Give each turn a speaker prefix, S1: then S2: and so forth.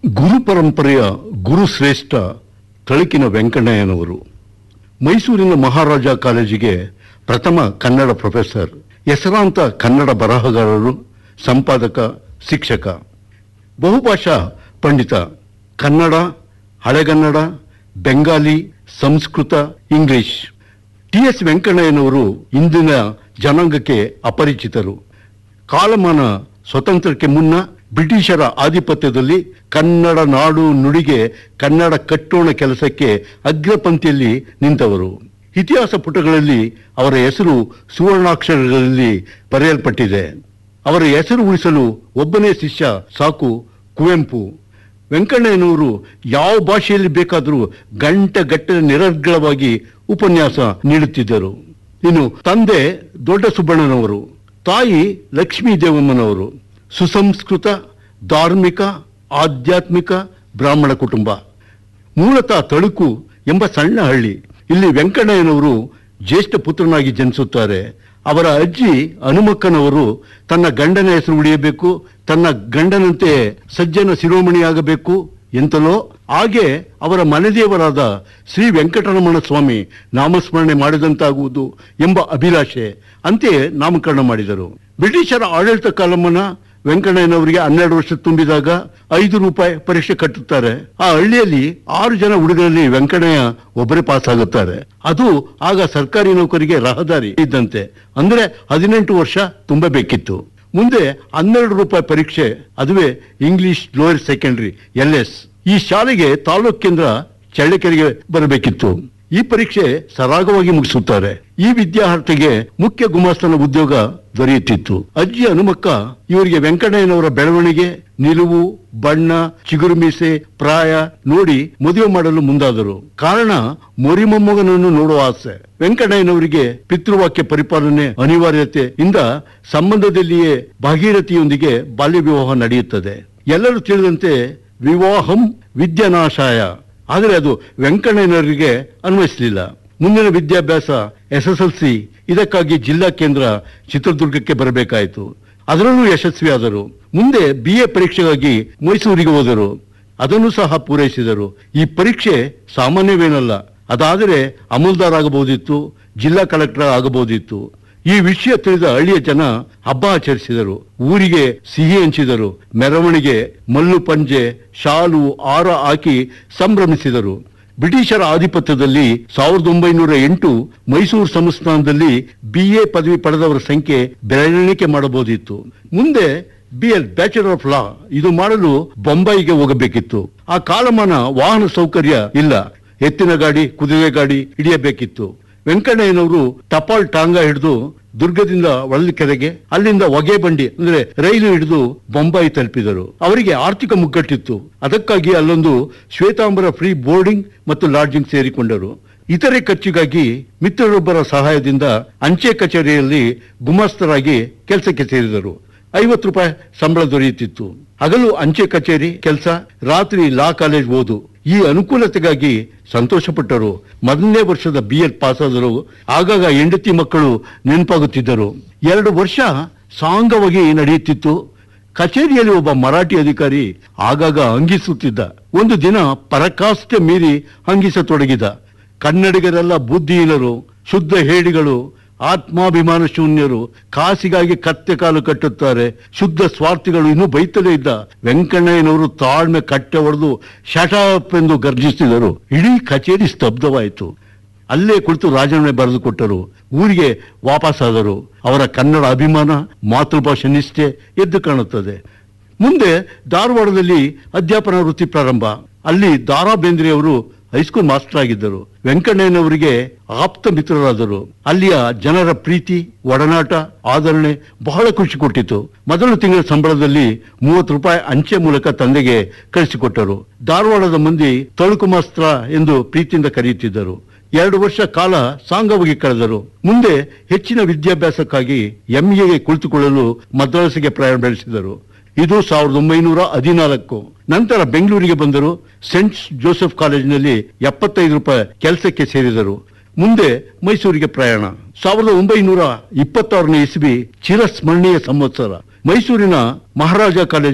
S1: ಗುರು ಪರಂಪರೆಯ ಗುರು ಶ್ರೇಷ್ಠ ತಳಕಿನ ವೆಂಕಣ್ಣಯ್ಯನವರು ಮೈಸೂರಿನ ಮಹಾರಾಜ ಕಾಲೇಜಿಗೆ ಪ್ರಥಮ ಕನ್ನಡ ಪ್ರೊಫೆಸರ್ ಹೆಸರಾಂತ ಕನ್ನಡ ಬರಹಗಾರರು ಸಂಪಾದಕ ಶಿಕ್ಷಕ ಬಹುಭಾಷಾ ಪಂಡಿತ Kannada Halegannada Bengali Sanskrit English T S ವೆಂಕಣ್ಣಯ್ಯನವರು ಇಂದಿನ ಜನಾಂಗಕ್ಕೆ ಅಪರಿಚಿತರು ಕಾಲಮಾನ ಸ್ವತಂತ್ರಕ್ಕೆ ಮುನ್ನ ಬ್ರಿಟಿಷರ ಆಧಿಪತ್ಯದಲ್ಲಿ ಕನ್ನಡ ನಾಡು ನುಡಿಗೆ ಕನ್ನಡ ಕಟ್ಟೋಣ ಕೆಲಸಕ್ಕೆ ಅಗ್ರಪಂಕ್ತಿಯಲ್ಲಿ ನಿಂತವರು ಇತಿಹಾಸ ಪುಟಗಳಲ್ಲಿ ಅವರ ಹೆಸರು ಸುವರ್ಣಾಕ್ಷರಗಳಲ್ಲಿ ಬರೆಯಲ್ಪಟ್ಟಿದೆ ಅವರ ಹೆಸರು ಉಳಿಸಲು ಒಬ್ಬನೇ ಶಿಷ್ಯ ಸಾಕು ಕುವೆಂಪು ವೆಂಕಣ್ಣಯ್ಯನವರು ಯಾವ ಭಾಷೆಯಲ್ಲಿ ಬೇಕಾದರೂ ಗಂಟೆಗಟ್ಟಲೆ ನಿರರ್ಗಳವಾಗಿ ಉಪನ್ಯಾಸ ನೀಡುತ್ತಿದ್ದರು ಇನ್ನು ತಂದೆ ದೊಡ್ಡ ಸುಬ್ಬಣ್ಣನವರು ತಾಯಿ ಲಕ್ಷ್ಮೀ ದೇವಮ್ಮನವರು ಸುಸಂಸ್ಕೃತ ಧಾರ್ಮಿಕ ಆಧ್ಯಾತ್ಮಿಕ ಬ್ರಾಹ್ಮಣ ಕುಟುಂಬ ಮೂಲತಃ ತಳುಕು ಎಂಬ ಸಣ್ಣ ಹಳ್ಳಿ ಇಲ್ಲಿ ವೆಂಕಣ್ಣಯ್ಯನವರು ಜ್ಯೇಷ್ಠ ಪುತ್ರನಾಗಿ ಜನಿಸುತ್ತಾರೆ ಅವರ ಅಜ್ಜಿ ಹನುಮಕ್ಕನವರು ತನ್ನ ಗಂಡನ ಹೆಸರು ಉಳಿಯಬೇಕು ತನ್ನ ಗಂಡನಂತೆ ಸಜ್ಜನ ಶಿರೋಮಣಿಯಾಗಬೇಕು ಎಂತಲೋ ಹಾಗೆ ಅವರ ಮನೆದೇವರಾದ ಶ್ರೀ ವೆಂಕಟರಮಣ ಸ್ವಾಮಿ ನಾಮಸ್ಮರಣೆ ಮಾಡಿದಂತಾಗುವುದು ಎಂಬ ಅಭಿಲಾಷೆ ಅಂತೆಯೇ ನಾಮಕರಣ ಮಾಡಿದರು ಬ್ರಿಟಿಷರ ಆಡಳಿತ ಕಾಲಮನ ವೆಂಕಣ್ಣಯ್ಯನವರಿಗೆ ಹನ್ನೆರಡು ವರ್ಷ ತುಂಬಿದಾಗ ಐದು ರೂಪಾಯಿ ಪರೀಕ್ಷೆ ಕಟ್ಟುತ್ತಾರೆ ಆ ಹಳ್ಳಿಯಲ್ಲಿ ಆರು ಜನ ಹುಡುಗರಲ್ಲಿ ವೆಂಕಣ್ಣಯ್ಯ ಒಬ್ಬರೇ ಪಾಸ್ ಆಗುತ್ತಾರೆ ಅದು ಆಗ ಸರ್ಕಾರಿ ನೌಕರಿಗೆ ರಹದಾರಿ ಇದ್ದಂತೆ ಅಂದ್ರೆ ಹದಿನೆಂಟು ವರ್ಷ ತುಂಬಬೇಕಿತ್ತು ಮುಂದೆ ಹನ್ನೆರಡು ರೂಪಾಯಿ ಪರೀಕ್ಷೆ ಅದುವೇ English lower secondary L S ಈ ಶಾಲೆಗೆ ತಾಲೂಕ್ ಕೇಂದ್ರ ಚಳ್ಳಕೆರೆಗೆ ಬರಬೇಕಿತ್ತು ಈ ಪರೀಕ್ಷೆ ಸರಾಗವಾಗಿ ಮುಗಿಸುತ್ತಾರೆ ಈ ವಿದ್ಯಾರ್ಥಿಗೆ ಮುಖ್ಯ ಗುಮಾಸ್ತನ ಉದ್ಯೋಗ ದೊರೆಯುತ್ತಿತ್ತು ಅಜ್ಜಿ ಹನುಮಕ್ಕ ಇವರಿಗೆ ವೆಂಕಣ್ಣಯ್ಯನವರ ಬೆಳವಣಿಗೆ ನಿಲುವು ಬಣ್ಣ ಚಿಗುರು ಮೀಸೆ ಪ್ರಾಯ ನೋಡಿ ಮದುವೆ ಮಾಡಲು ಮುಂದಾದರು ಕಾರಣ ಮೊರಿಮೊಮ್ಮಗನನ್ನು ನೋಡುವ ಆಸೆ ವೆಂಕಣ್ಣಯ್ಯನವರಿಗೆ ಪಿತೃವಾಕ್ಯ ಪರಿಪಾಲನೆ ಅನಿವಾರ್ಯತೆಯಿಂದ ಸಂಬಂಧದಲ್ಲಿಯೇ ಭಾಗೀರಥಿಯೊಂದಿಗೆ ಬಾಲ್ಯ ವಿವಾಹ ನಡೆಯುತ್ತದೆ ಎಲ್ಲರೂ ತಿಳಿದಂತೆ ವಿವಾಹಂ ವಿದ್ಯಾನಾಶಾಯ ಆದರೆ ಅದು ವೆಂಕಣ್ಣಯ್ಯನವರಿಗೆ ಅನ್ವಯಿಸಲಿಲ್ಲ ಮುಂದಿನ ವಿದ್ಯಾಭ್ಯಾಸ ಎಸ್ ಎಸ್ ಎಲ್ ಸಿ ಇದಕ್ಕಾಗಿ ಜಿಲ್ಲಾ ಕೇಂದ್ರ ಚಿತ್ರದುರ್ಗಕ್ಕೆ ಬರಬೇಕಾಯಿತು ಅದರಲ್ಲೂ ಯಶಸ್ವಿಯಾದರು ಮುಂದೆ ಬಿ ಎ ಪರೀಕ್ಷೆಗಾಗಿ ಮೈಸೂರಿಗೆ ಹೋದರು ಅದನ್ನು ಸಹ ಪೂರೈಸಿದರು ಈ ಪರೀಕ್ಷೆ ಸಾಮಾನ್ಯವೇನಲ್ಲ ಅದಾದರೆ ಅಮಲ್ದಾರ್ ಆಗಬಹುದಿತ್ತು ಜಿಲ್ಲಾ ಕಲೆಕ್ಟರ್ ಆಗಬಹುದಿತ್ತು ಈ ವಿಷಯ ತಿಳಿದ ಹಳ್ಳಿಯ ಜನ ಹಬ್ಬ ಆಚರಿಸಿದರು ಊರಿಗೆ ಸಿಹಿ ಹಂಚಿದರು ಮೆರವಣಿಗೆ ಮಲ್ಲು ಪಂಜೆ ಶಾಲು ಆರ ಹಾಕಿ ಸಂಭ್ರಮಿಸಿದರು ಬ್ರಿಟಿಷರ ಆಧಿಪತ್ಯದಲ್ಲಿ ಸಾವಿರದ ಒಂಬೈನೂರ ಎಂಟು ಮೈಸೂರು ಸಂಸ್ಥಾನದಲ್ಲಿ ಬಿ ಎ ಪದವಿ ಪಡೆದವರ ಸಂಖ್ಯೆ ಬೆರಳೆಣಿಕೆ ಮಾಡಬಹುದಿತ್ತು ಮುಂದೆ B L bachelor of law ಇದು ಮಾಡಲು ಬೊಂಬಾಯಿಗೆ ಹೋಗಬೇಕಿತ್ತು ಆ ಕಾಲಮಾನ ವಾಹನ ಸೌಕರ್ಯ ಇಲ್ಲ ಎತ್ತಿನ ಗಾಡಿ ಕುದುರೆ ಗಾಡಿ ಹಿಡಿಯಬೇಕಿತ್ತು ವೆಂಕಣ್ಣಯ್ಯನವರು ಟಪಾಲ್ ಟಾಂಗ ಹಿಡಿದು ದುರ್ಗದಿಂದ ಕೆರೆಗೆ ಅಲ್ಲಿಂದ ಹೊಗೆ ಬಂಡಿ ಅಂದ್ರೆ ರೈಲು ಹಿಡಿದು ಬೊಂಬಾಯಿ ತಲುಪಿದರು ಅವರಿಗೆ ಆರ್ಥಿಕ ಮುಗ್ಗಟ್ಟಿತ್ತು ಅದಕ್ಕಾಗಿ ಅಲ್ಲೊಂದು ಶ್ವೇತಾಂಬರ ಫ್ರೀ ಬೋರ್ಡಿಂಗ್ ಮತ್ತು ಲಾಡ್ಜಿಂಗ್ ಸೇರಿಕೊಂಡರು ಇತರೆ ಖರ್ಚಿಗಾಗಿ ಮಿತ್ರರೊಬ್ಬರ ಸಹಾಯದಿಂದ ಅಂಚೆ ಕಚೇರಿಯಲ್ಲಿ ಗುಮಾಸ್ತರಾಗಿ ಕೆಲಸಕ್ಕೆ ಸೇರಿದರು ಐವತ್ತು ರೂಪಾಯಿ ಸಂಬಳ ದೊರೆಯುತ್ತಿತ್ತು ಹಗಲು ಅಂಚೆ ಕಚೇರಿ ಕೆಲಸ ರಾತ್ರಿ ಲಾ ಕಾಲೇಜ್ ಓದು ಈ ಅನುಕೂಲತೆಗಾಗಿ ಸಂತೋಷಪಟ್ಟರು ಮೊದಲನೇ ವರ್ಷದ ಬಿ ಎಡ್ ಪಾಸ್ ಆದರು ಆಗಾಗ ಹೆಂಡತಿ ಮಕ್ಕಳು ನೆನಪಾಗುತ್ತಿದ್ದರು ಎರಡು ವರ್ಷ ಸಾಂಗವಾಗಿ ನಡೆಯುತ್ತಿತ್ತು ಕಚೇರಿಯಲ್ಲಿ ಒಬ್ಬ ಮರಾಠಿ ಅಧಿಕಾರಿ ಆಗಾಗ ಹಂಗಿಸುತ್ತಿದ್ದ ಒಂದು ದಿನ ಪರಕಾಷ್ಠೆ ಮೀರಿ ಹಂಗಿಸತೊಡಗಿದ ಕನ್ನಡಿಗರೆಲ್ಲ ಬುದ್ಧಿಹೀನರು ಶುದ್ಧ ಹೇಡಿಗಳು ಆತ್ಮಾಭಿಮಾನ ಶೂನ್ಯರು ಕಾಸಿಗಾಗಿ ಕತ್ತೆ ಕಾಲು ಕಟ್ಟುತ್ತಾರೆ ಶುದ್ಧ ಸ್ವಾರ್ಥಿಗಳು ಇನ್ನೂ ಬೈತಲೇ ಇದ್ದ ವೆಂಕಣ್ಣಯ್ಯನವರು ತಾಳ್ಮೆ ಕಟ್ಟೆ ಹೊಡೆದು ಶಟಾಪ್ ಎಂದು ಗರ್ಜಿಸಿದರು ಇಡೀ ಕಚೇರಿ ಸ್ತಬ್ಧವಾಯಿತು ಅಲ್ಲೇ ಕುಳಿತು ರಾಜೀನಾಮೆ ಬರೆದು ಕೊಟ್ಟರು ಊರಿಗೆ ವಾಪಸ್ಸಾದರು ಅವರ ಕನ್ನಡ ಅಭಿಮಾನ ಮಾತೃಭಾಷೆ ನಿಷ್ಠೆ ಎದ್ದು ಕಾಣುತ್ತದೆ ಮುಂದೆ ಧಾರವಾಡದಲ್ಲಿ ಅಧ್ಯಾಪನ ವೃತ್ತಿ ಪ್ರಾರಂಭ ಅಲ್ಲಿ ದಾರಾ ಬೇಂದ್ರೆಯವರು ಹೈಸ್ಕೂಲ್ ಮಾಸ್ಟರ್ ಆಗಿದ್ದರು ವೆಂಕಣ್ಣಯ್ಯನವರಿಗೆ ಆಪ್ತ ಮಿತ್ರರಾದರು ಅಲ್ಲಿಯ ಜನರ ಪ್ರೀತಿ ಒಡನಾಟ ಆದರಣೆ ಬಹಳ ಖುಷಿ ಕೊಟ್ಟಿತು ಮೊದಲ ತಿಂಗಳ ಸಂಬಳದಲ್ಲಿ ಮೂವತ್ತು ರೂಪಾಯಿ ಅಂಚೆ ಮೂಲಕ ತಂದೆಗೆ ಕಳಿಸಿಕೊಟ್ಟರು ಧಾರವಾಡದ ಮಂದಿ ತಳುಕು ಮಾಸ್ತ್ರ ಎಂದು ಪ್ರೀತಿಯಿಂದ ಕರೆಯುತ್ತಿದ್ದರು ಎರಡು ವರ್ಷ ಕಾಲ ಸಾಂಗವಾಗಿ ಕಳೆದರು ಮುಂದೆ ಹೆಚ್ಚಿನ ವಿದ್ಯಾಭ್ಯಾಸಕ್ಕಾಗಿ ಎಂಎಗೆ ಕುಳಿತುಕೊಳ್ಳಲು ಮದ್ರಾಸಿಗೆ ಪ್ರಯಾಣ ಬೆಳೆಸಿದರು ಇದು ಸಾವಿರದ ಒಂಬೈನೂರ ಹದಿನಾಲ್ಕು ನಂತರ ಬೆಂಗಳೂರಿಗೆ ಬಂದರು ಸೆಂಟ್ ಜೋಸೆಫ್ ಕಾಲೇಜಿನಲ್ಲಿ ಎಪ್ಪತ್ತೈದು ರೂಪಾಯಿ ಕೆಲಸಕ್ಕೆ ಸೇರಿದರು ಮುಂದೆ ಮೈಸೂರಿಗೆ ಪ್ರಯಾಣ ಸಾವಿರದ ಒಂಬೈನೂರ ಇಪ್ಪತ್ತಾರನೇ ಇಸ್ವಿ ಚಿರಸ್ಮರಣೀಯ ಸಂವತ್ಸರ ಮೈಸೂರಿನ ಮಹಾರಾಜ ಕಾಲೇಜ್